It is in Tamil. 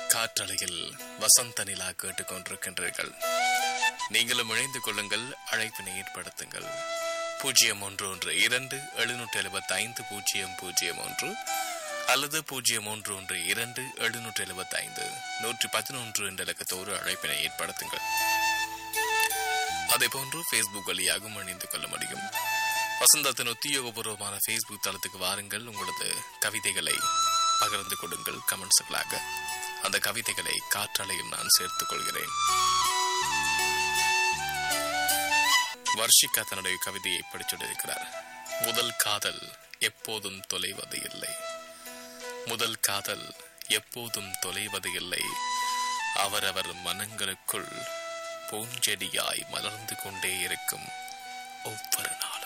காற்றலையில் வசந்த நிலா கேட்டுக்கொண்டிருக்கின்றீர்கள் நீங்களும் இணைந்து கொள்ளுங்கள் அழைப்பினை ஏற்படுத்துங்கள் பூஜ்ஜியம் ஒன்று ஒன்று இரண்டு எழுநூற்றி எழுபத்தி ஐந்து பூஜ்ஜியம் பூஜ்ஜியம் ஒன்று அல்லது பூஜ்ஜியம் ஒன்று ஒன்று இரண்டு எழுநூற்றி எழுபத்தி ஐந்து நூற்றி பதினொன்று என்ற இலக்கத்தோடு அழைப்பினை ஏற்படுத்துங்கள் அதே போன்று ஃபேஸ்புக் வழியாகவும் இணைந்து கொள்ள முடியும் வசந்தத்தின் உத்தியோகபூர்வமான ஃபேஸ்புக் தளத்துக்கு வாருங்கள் உங்களது கவிதைகளை பகிர்ந்து கொடுங்கள் கமெண்ட்ஸ்களாக அந்த கவிதைகளை காற்றலையில் நான் சேர்த்துக் கொள்கிறேன் வர்ஷிகா தன்னுடைய கவிதையை படிச்சுள்ளிருக்கிறார் முதல் காதல் எப்போதும் தொலைவது இல்லை முதல் காதல் எப்போதும் தொலைவது இல்லை அவரவர் மனங்களுக்குள் பூஞ்செடியாய் மலர்ந்து கொண்டே இருக்கும் ஒவ்வொரு நாள்